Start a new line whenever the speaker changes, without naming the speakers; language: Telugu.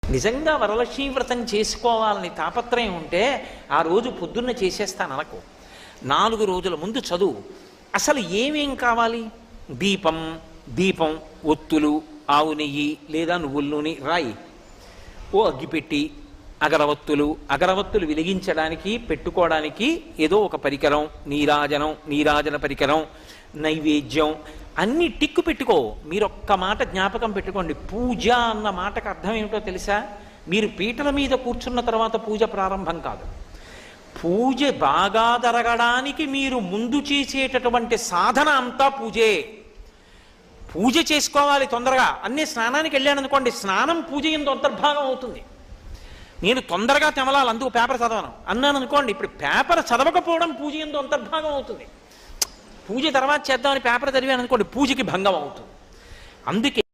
నిజంగా వరలక్ష్మీ వ్రతం చేసుకోవాలని తాపత్రయం ఉంటే ఆ రోజు పొద్దున్న చేసేస్తాను అనకు నాలుగు రోజుల ముందు చదువు అసలు ఏమేం కావాలి దీపం దీపం ఒత్తులు ఆవు నెయ్యి లేదా నువ్వుల నూనె రాయి ఓ అగ్గిపెట్టి అగరవత్తులు అగరవత్తులు వెలిగించడానికి పెట్టుకోవడానికి ఏదో ఒక పరికరం నీరాజనం నీరాజన పరికరం నైవేద్యం అన్ని టిక్కు పెట్టుకో మీరు ఒక్క మాట జ్ఞాపకం పెట్టుకోండి పూజ అన్న మాటకు అర్థం ఏమిటో తెలుసా మీరు పీటల మీద కూర్చున్న తర్వాత పూజ ప్రారంభం కాదు పూజ బాగా జరగడానికి మీరు ముందు చేసేటటువంటి సాధన అంతా పూజే పూజ చేసుకోవాలి తొందరగా అన్ని స్నానానికి వెళ్ళాను అనుకోండి స్నానం పూజ ఎందు అంతర్భాగం అవుతుంది నేను తొందరగా తెమలాలి అందుకు పేపర్ చదవను అన్నాను అనుకోండి ఇప్పుడు పేపర్ చదవకపోవడం పూజ ఎందు అంతర్భాగం అవుతుంది పూజ తర్వాత చేద్దామని పేపర్ చదివాను అనుకోండి పూజకి భంగం అవుతుంది అందుకే